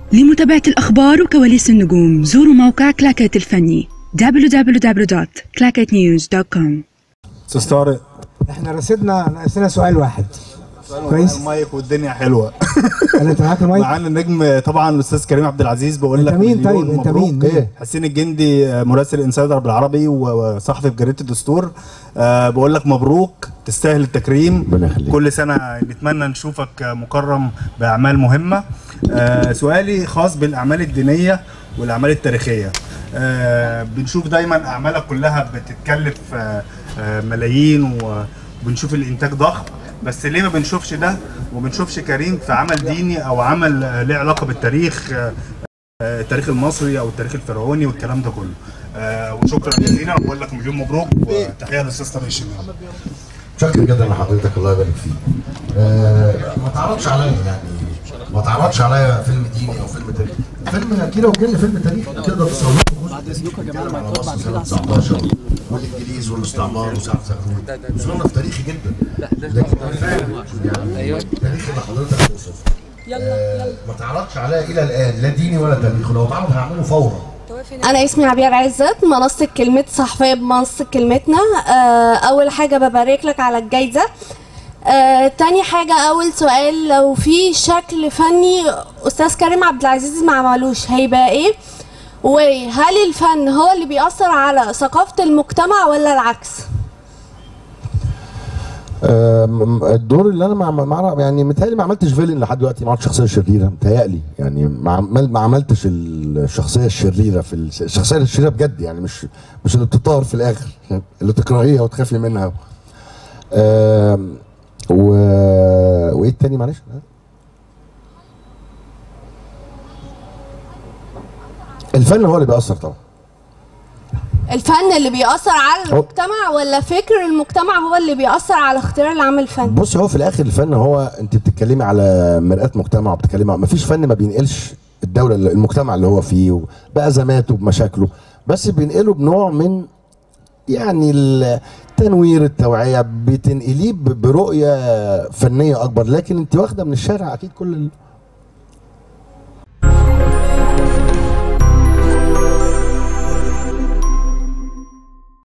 لمتابعة الأخبار وكواليس النجوم زوروا موقع كلاكيت الفني www.clacketnews.com استاذ طارق احنا رصدنا ناقصنا سؤال واحد كويس المايك والدنيا حلوه انا انت معاك المايك معانا النجم طبعا الاستاذ كريم عبد العزيز بقول أنت لك مين مليون طيب؟ أنت مبروك. مين؟ مين؟ حسين الجندي مراسل انسايدر بالعربي وصحفي في جريده الدستور آه، بقول لك مبروك تستاهل التكريم ربنا يخليك. كل سنه نتمنى نشوفك مكرم باعمال مهمه آه، سؤالي خاص بالاعمال الدينيه والاعمال التاريخيه آه، بنشوف دايما اعمالك كلها بتتكلف آه، آه، ملايين وبنشوف الانتاج ضخم بس ليه ما بنشوفش ده وما بنشوفش كريم في عمل ديني او عمل آه، له علاقه بالتاريخ آه، آه، التاريخ المصري او التاريخ الفرعوني والكلام ده كله آه، وشكرا جزيلا وبقول لك مليون مبروك وتحيه للاستاذ طارق الشمال شكرا جدا لحضرتك الله يبارك فيك. آه ما تعرضش عليا يعني ما تعرضش عليا فيلم ديني او فيلم تاريخي. فيلم كيرة وجن فيلم تاريخي تقدر تصنفه جزء بيتكلم على مصر سنه 19 والانجليز والاستعمار وسعد زغلول. مصنف تاريخي جدا. لكن انا فعلا يعني التاريخ اللي حضرتك بتوصفه. آه ما تعرضش عليا الى الان لا ديني ولا تاريخي لو اتعرض هعمله فورا. انا اسمي عبير عزت منصه كلمه صحفيه بمنصه كلمتنا آه، اول حاجه ببارك لك على الجايزه آه، تاني حاجة أول سؤال لو في شكل فني أستاذ كريم عبد العزيز ما عملوش هيبقى إيه؟ وهل الفن هو اللي بيأثر على ثقافة المجتمع ولا العكس؟ آم، الدور اللي انا مع مع يعني متهيألي ما عملتش فيلن لحد دلوقتي ما عملتش شخصيه شريره متهيألي يعني ما عمل ما عملتش الشخصيه الشريره في الش- الشخصيه الشريره بجد يعني مش مش اللي بتطار في الاخر اللي تكرهيها وتخافي منها آم، و... وايه التاني معلش الفن هو اللي بيأثر طبعا الفن اللي بيأثر على هو- المجتمع ولا فكر المجتمع هو اللي بيأثر على اختيار العمل الفني؟ بص هو في الاخر الفن هو انت بتتكلمي على مرآة مجتمع وبتتكلمي ما فيش فن ما بينقلش الدولة المجتمع اللي هو فيه بأزماته بمشاكله بس بينقله بنوع من يعني التنوير التوعية بتنقليه ب- برؤية فنية أكبر لكن أنت واخدة من الشارع أكيد كل ال-